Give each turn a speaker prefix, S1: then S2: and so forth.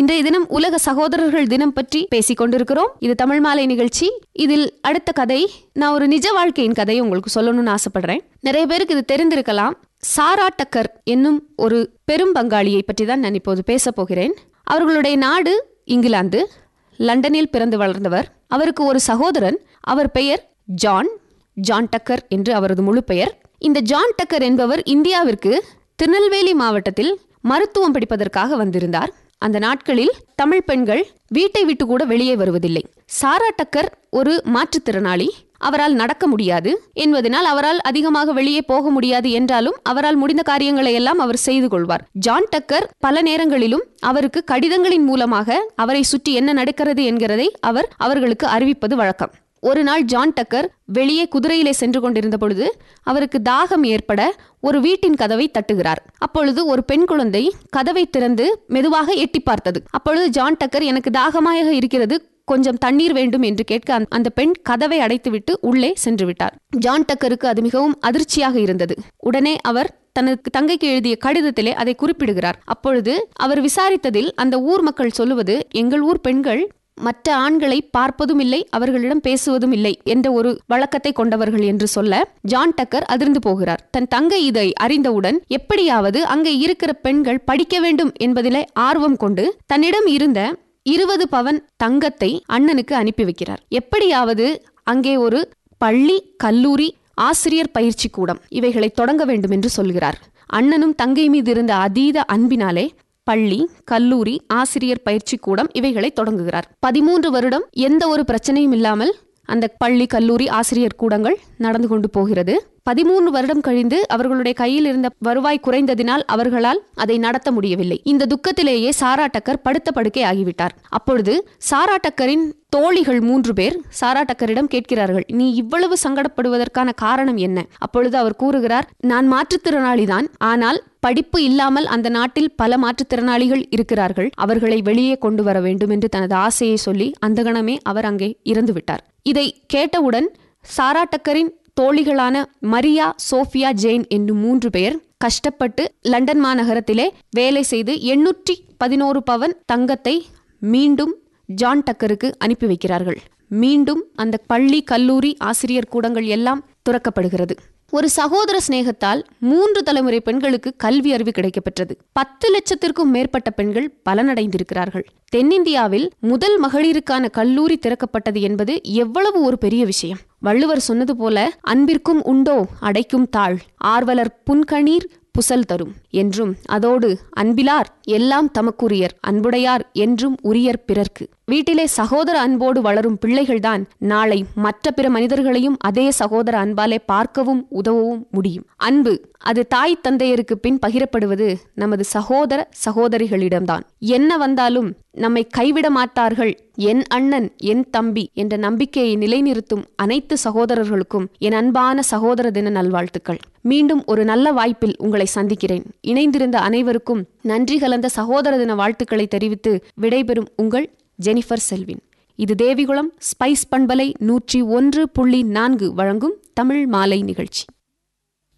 S1: இன்றைய தினம் உலக சகோதரர்கள் தினம் பற்றி பேசிக் கொண்டிருக்கிறோம் இது தமிழ் மாலை நிகழ்ச்சி இதில் அடுத்த கதை நான் ஒரு நிஜ வாழ்க்கையின் கதையை உங்களுக்கு சொல்லணும்னு ஆசைப்படுறேன் நிறைய பேருக்கு இது தெரிந்திருக்கலாம் சாரா டக்கர் என்னும் ஒரு பெரும் பங்காளியை பற்றி தான் நான் இப்போது பேசப் போகிறேன் அவர்களுடைய நாடு இங்கிலாந்து லண்டனில் பிறந்து வளர்ந்தவர் அவருக்கு ஒரு சகோதரன் அவர் பெயர் ஜான் ஜான் டக்கர் என்று அவரது முழு பெயர் இந்த ஜான் டக்கர் என்பவர் இந்தியாவிற்கு திருநெல்வேலி மாவட்டத்தில் மருத்துவம் படிப்பதற்காக வந்திருந்தார் அந்த நாட்களில் தமிழ் பெண்கள் வீட்டை விட்டு கூட வெளியே வருவதில்லை சாரா டக்கர் ஒரு மாற்றுத்திறனாளி அவரால் நடக்க முடியாது என்பதனால் அவரால் அதிகமாக வெளியே போக முடியாது என்றாலும் அவரால் முடிந்த காரியங்களை எல்லாம் அவர் செய்து கொள்வார் ஜான் டக்கர் பல நேரங்களிலும் அவருக்கு கடிதங்களின் மூலமாக அவரை சுற்றி என்ன நடக்கிறது என்கிறதை அவர் அவர்களுக்கு அறிவிப்பது வழக்கம் ஒரு நாள் ஜான் டக்கர் வெளியே குதிரையிலே சென்று கொண்டிருந்த பொழுது அவருக்கு தாகம் ஏற்பட ஒரு வீட்டின் கதவை தட்டுகிறார் அப்பொழுது ஒரு பெண் குழந்தை கதவை திறந்து மெதுவாக எட்டி பார்த்தது அப்பொழுது ஜான் டக்கர் எனக்கு தாகமாக இருக்கிறது கொஞ்சம் தண்ணீர் வேண்டும் என்று கேட்க அந்த- அந்த பெண் கதவை அடைத்துவிட்டு உள்ளே சென்று விட்டார் ஜான் டக்கருக்கு அது மிகவும் அதிர்ச்சியாக இருந்தது உடனே அவர் தனது தங்கைக்கு எழுதிய கடிதத்திலே அதை குறிப்பிடுகிறார் அப்பொழுது அவர் விசாரித்ததில் அந்த ஊர் மக்கள் சொல்லுவது எங்கள் ஊர் பெண்கள் மற்ற ஆண்களை பார்ப்பதும் இல்லை அவர்களிடம் பேசுவதும் இல்லை என்ற ஒரு வழக்கத்தை கொண்டவர்கள் என்று சொல்ல ஜான் டக்கர் அதிர்ந்து போகிறார் தன் தங்கை இதை அறிந்தவுடன் எப்படியாவது அங்கே இருக்கிற பெண்கள் படிக்க வேண்டும் என்பதிலே ஆர்வம் கொண்டு தன்னிடம் இருந்த இருபது பவன் தங்கத்தை அண்ணனுக்கு அனுப்பி வைக்கிறார் எப்படியாவது அங்கே ஒரு பள்ளி கல்லூரி ஆசிரியர் பயிற்சி கூடம் இவைகளை தொடங்க வேண்டும் என்று சொல்கிறார் அண்ணனும் தங்கை மீது இருந்த அதீத அன்பினாலே பள்ளி கல்லூரி ஆசிரியர் பயிற்சி கூடம் இவைகளை தொடங்குகிறார் பதிமூன்று வருடம் எந்த ஒரு பிரச்சனையும் இல்லாமல் அந்த பள்ளி கல்லூரி ஆசிரியர் கூடங்கள் நடந்து கொண்டு போகிறது பதிமூன்று வருடம் கழிந்து அவர்களுடைய கையில் இருந்த வருவாய் குறைந்ததினால் அவர்களால் அதை நடத்த முடியவில்லை இந்த துக்கத்திலேயே சாரா டக்கர் படுத்த படுக்கை ஆகிவிட்டார் அப்பொழுது சாரா டக்கரின் தோழிகள் மூன்று பேர் சாரா டக்கரிடம் கேட்கிறார்கள் நீ இவ்வளவு சங்கடப்படுவதற்கான காரணம் என்ன அப்பொழுது அவர் கூறுகிறார் நான் மாற்றுத்திறனாளிதான் ஆனால் படிப்பு இல்லாமல் அந்த நாட்டில் பல மாற்றுத்திறனாளிகள் இருக்கிறார்கள் அவர்களை வெளியே கொண்டு வர வேண்டும் என்று தனது ஆசையை சொல்லி அந்த கணமே அவர் அங்கே இறந்து விட்டார் இதை கேட்டவுடன் சாரா டக்கரின் தோழிகளான மரியா சோஃபியா ஜெயின் என்னும் மூன்று பேர் கஷ்டப்பட்டு லண்டன் மாநகரத்திலே வேலை செய்து எண்ணூற்றி பதினோரு பவன் தங்கத்தை மீண்டும் ஜான் டக்கருக்கு அனுப்பி வைக்கிறார்கள் மீண்டும் அந்த பள்ளி கல்லூரி ஆசிரியர் கூடங்கள் எல்லாம் துறக்கப்படுகிறது ஒரு சகோதர சிநேகத்தால் மூன்று தலைமுறை பெண்களுக்கு கல்வி அறிவு கிடைக்கப்பெற்றது பத்து லட்சத்திற்கும் மேற்பட்ட பெண்கள் பலனடைந்திருக்கிறார்கள் தென்னிந்தியாவில் முதல் மகளிருக்கான கல்லூரி திறக்கப்பட்டது என்பது எவ்வளவு ஒரு பெரிய விஷயம் வள்ளுவர் சொன்னது போல அன்பிற்கும் உண்டோ அடைக்கும் தாழ் ஆர்வலர் புன்கணீர் புசல் தரும் என்றும் அதோடு அன்பிலார் எல்லாம் தமக்குரியர் அன்புடையார் என்றும் உரியர் பிறர்க்கு வீட்டிலே சகோதர அன்போடு வளரும் பிள்ளைகள்தான் நாளை மற்ற பிற மனிதர்களையும் அதே சகோதர அன்பாலே பார்க்கவும் உதவவும் முடியும் அன்பு அது தாய் தந்தையருக்கு பின் பகிரப்படுவது நமது சகோதர சகோதரிகளிடம்தான் என்ன வந்தாலும் நம்மை கைவிட மாட்டார்கள் என் அண்ணன் என் தம்பி என்ற நம்பிக்கையை நிலைநிறுத்தும் அனைத்து சகோதரர்களுக்கும் என் அன்பான சகோதர தின நல்வாழ்த்துக்கள் மீண்டும் ஒரு நல்ல வாய்ப்பில் உங்களை சந்திக்கிறேன் இணைந்திருந்த அனைவருக்கும் நன்றி கலந்த சகோதர தின வாழ்த்துக்களை தெரிவித்து விடைபெறும் உங்கள் ஜெனிஃபர் செல்வின் இது தேவிகுளம் ஸ்பைஸ் பண்பலை நூற்றி ஒன்று புள்ளி நான்கு வழங்கும் தமிழ் மாலை நிகழ்ச்சி